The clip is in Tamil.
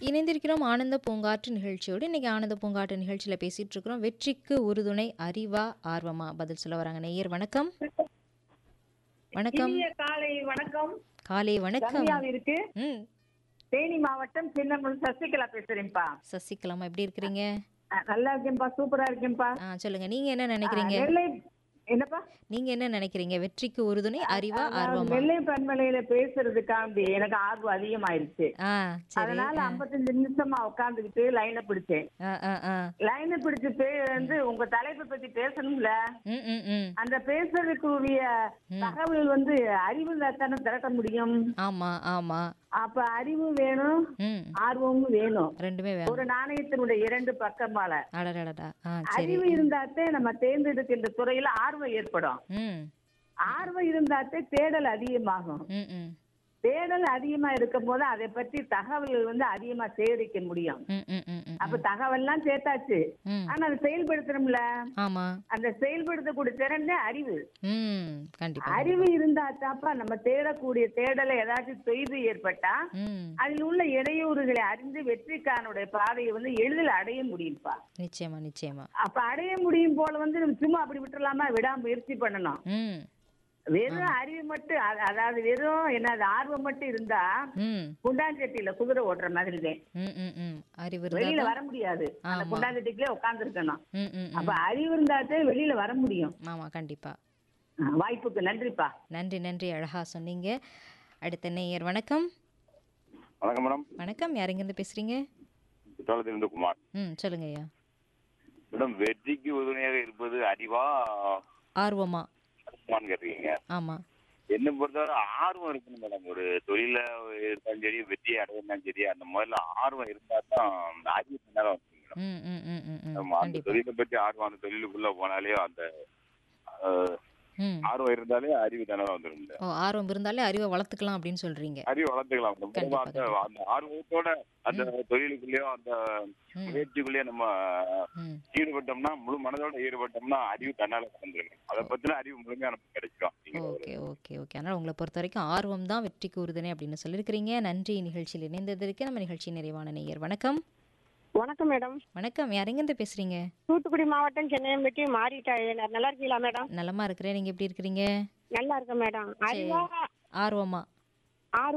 இணைந்திருக்கிறோம் ஆனந்த பூங்காற்று நிகழ்ச்சியோடு இன்னைக்கு ஆனந்த பூங்காற்று நிகழ்ச்சியில் பேசிட்டு இருக்கிறோம் வெற்றிக்கு உறுதுணை அறிவா ஆர்வமா பதில் சொல்ல வராங்க நேயர் வணக்கம் வணக்கம் இனிய காலை வணக்கம் காலை வணக்கம் கன்னியாவிற்கு ம் தேனி மாவட்டம் சின்னங்குளம் சசிகலா பேசுறேன்ப்பா சசிகலாமா எப்படி இருக்கிறீங்க அஹ் நல்லா இருக்கேன்ப்பா சூப்பரா இருக்கேன்ப்பா ஆ சொல்லுங்க நீங்க என்ன நினைக்கிறீங்க அஹ் நெல்லை என்னப்பா நீங்க என்ன நினைக்கிறீங்க வெற்றிக்கு உறுதுணை அறிவா அதாவது ஆர்வமா நெல்லை பண்பலையில பேசுறதுக்காண்டி எனக்கு ஆர்வம் அதிகமாயிருச்சு ஆ சரி அதனால ஐம்பத்தஞ்சு நிமிஷமா உட்காந்துக்கிட்டு லைனை பிடிச்சேன் ஆ ஆ ஆ லைனை பிடிச்சு பே- வந்து உங்க தலைப்பை பத்தி பேசணும்ல ம் ம் ம் அந்த பேசுறதுக்குரிய தகவல் வந்து அறிவு தானே திரட்ட முடியும் ஆமா ஆமா அப்ப அறிவு வேணும் ம் ஆர்வமும் வேணும் ரெண்டுமே வேணும் ஒரு நாணயத்தினுடைய இரண்டு பக்கமால அடடடா ஆ சரி அறிவு இருந்தாத்தே நம்ம தேர்ந்தெடுக்கின்ற துறையில ஆர்வம் ஏற்படும் ம் ஆர்வம் இருந்தாத்தே தேடல் அதிகமாகும் ம் ம் தேடல் அதிகமா இருக்கும் போது அதை பற்றி தகவல்கள் வந்து அதிகமா சேகரிக்க முடியும் ம் ம் ம் ம் அப்ப தகவல்லாம் சேர்த்தாச்சு ம் ஆனா அதை செயல்படுத்தணும்ல ஆமா அந்த செயல்படுத்தக்கூடிய திறன் தான் அறிவு ம் கண்டிப்பா அறிவு இருந்தா தாப்பா நம்ம தேடக்கூடிய தேடலை ஏதாச்சும் தொய்வு ஏற்பட்டா ம் அதில் உள்ள இடையூறுகளை அறிந்து வெற்றிக்கானுடைய பாதையை வந்து எளிதில் அடைய முடியும்ப்பா நிச்சயமா நிச்சயமா அப்ப அடைய முடியும் போல வந்து நம்ம சும்மா அப்படி விட்டுறலாமா விடாம முயற்சி பண்ணணும் ம் வெறும் அறிவு மட்டும் அ- அதாவது வெறும் என்னது ஆர்வம் மட்டும் இருந்தா ம் குண்டாஞ்சட்டியில குதிரை ஓட்டுற மாதிரி தான் ம் ம் ம் அறிவு வெளியில இருந்தா வர முடியாது அந்த ஆமா. குண்டாஞ்சட்டிக்குள்ளே உட்கார்ந்து இருக்கணும் ம் ம் அப்ப ம் அறிவு இருந்தாத்தே வெளியில வர முடியும் ஆமா கண்டிப்பா ஆ, வாய்ப்புக்கு நன்றிப்பா நன்றி நன்றி அழகா சொன்னீங்க அடுத்த நேயர் வணக்கம் வணக்கம் மேடம் வணக்கம் யார் இருந்து பேசுறீங்க குற்றாலத்திலிருந்து குமார் ம் சொல்லுங்க ஐயா மேடம் வெற்றிக்கு உறுதுணையாக இருப்பது அறிவா ஆர்வமா ஆர்வமான்னு கேட்டிருக்கீங்க ஆமா என்னை பொறுத்தவரை ஆர்வம் இருக்கணும் மேடம் ஒரு தொழில இருந்தாலும் சரி வெற்றி அடையணும் சரி அந்த முதல்ல ஆர்வம் இருந்தா தான் அந்த அறிவு நேரம் வந்துடும் மேடம் ம் ம் ம் ம் ம் நம்ம அந்த கண்டிப்பா தொழிலை பற்றி ஆர்வம் அந்த தொழிலுக்குள்ள போனாலே அந்த அஹ், ம் ஆர்வம் இருந்தாலே அறிவு தானே வந்துடும் மேடம். ஓ ஆர்வம் இருந்தாலே அறிவை வளர்த்துக்கலாம் அப்படின்னு சொல்றீங்க அறிவு வளர்த்துக்கலாம் நம்ம கண்டிப்பா, அந்த அந்த ஆர்வத்தோட அந்த தொழிலுக்குள்ளேயோ அந்த ம் முயற்சிக்குள்ளேயோ நம்ம ம் ஈடுபட்டோம்னா முழு மனதோட ஈடுபட்டோம்னா அறிவு தன்னால கலந்துருங்க அதை பத்தின அறிவு முழுமையா நமக்கு கிடைச்சிடும் நீங்க ஓகே ஓகே ஓகே அதனால் உங்களை பொறுத்த வரைக்கும் ஆர்வம் தான் வெற்றிக்கு உறுதுணை அப்படின்னு சொல்லியிருக்கிறீங்க நன்றி நிகழ்ச்சியில் இணைந்ததற்கு நம்ம நிகழ்ச்சி நிறைவான நேயர் வணக்கம் வணக்கம் மேடம் வணக்கம் யார் எங்கேருந்து பேசுறீங்க தூத்துக்குடி மாவட்டம் சென்னையம்பட்டி மாறிட்டா நல்லா இருக்கீங்களா மேடம் நலமா இருக்கிறேன் நீங்க எப்படி இருக்கிறீங்க நல்லா இருக்கேன் மேடம் அறிவா ஆர்வமா ஆர்வம்